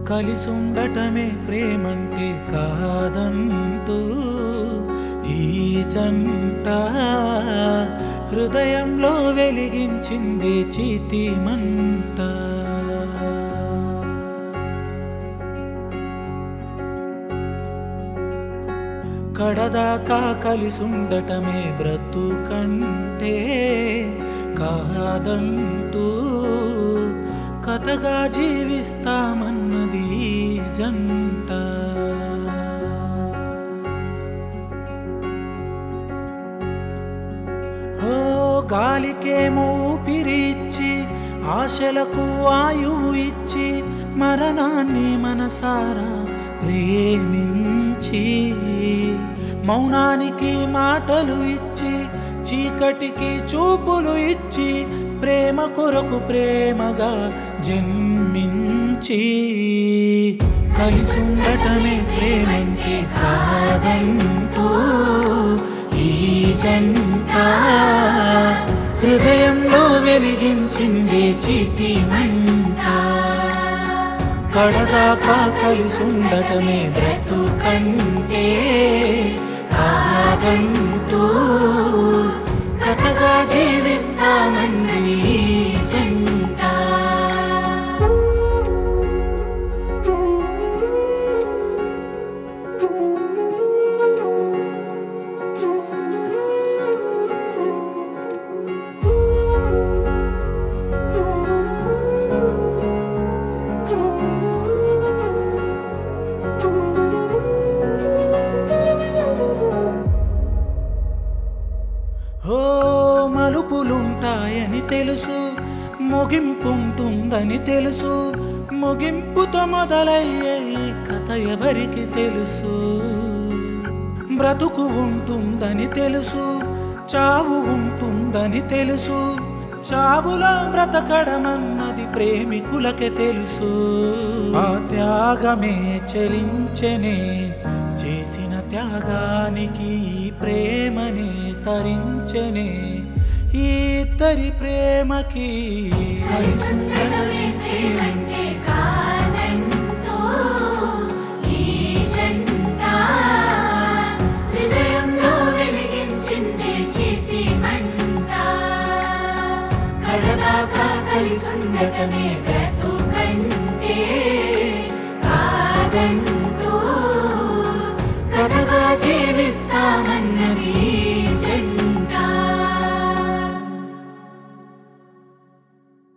కలిసుండటమే ప్రేమంటే కాదంటూ ఈ జంట హృదయంలో వెలిగించింది చీతి మంట కడదాకా కలిసుండటమే బ్రతుకంటే కాదంటూ కథగా జీవిస్తామన్నది ఈ జంట ఓ గాలికేమో ఊపిరిచ్చి ఆశలకు ఆయువు ఇచ్చి మరణాన్ని మనసారా ప్రేమించి మౌనానికి మాటలు ఇచ్చి చీకటికి చూపులు ఇచ్చి ప్రేమ కొరకు ప్రేమగా జన్మించి కలిసుండటమే ప్రేమంటే కాదంటూ ఈ జంట హృదయంలో వెలిగించింది చితి మంట కడదాకా కలిసుండటమే బ్రతుకంటే కాదంటూ కథగా జీవిస్తామంది ఈ జంట ఓ మలుపులుంటాయని తెలుసు ముగింపుంటుందని తెలుసు ముగింపుతో మొదలయ్యే ఈ కథ ఎవరికి తెలుసు బ్రతుకు ఉంటుందని తెలుసు చావు ఉంటుందని తెలుసు చావులో బ్రతకడమన్నది ప్రేమికులకే తెలుసు ఆ త్యాగమే చలించనే చేసిన త్యాగానికి ఈ ప్రేమనే తరించనే ఈ ఇద్దరి ప్రేమకి కలిసుండడమే ప్రేమంటే కాదంటూ ఈ జంట హృదయంలో వెలిగించింది చితి మంట కడదాకా కలిసుండటమే బ్రతుకంటే కాదంటూ కథగా జీవిస్తా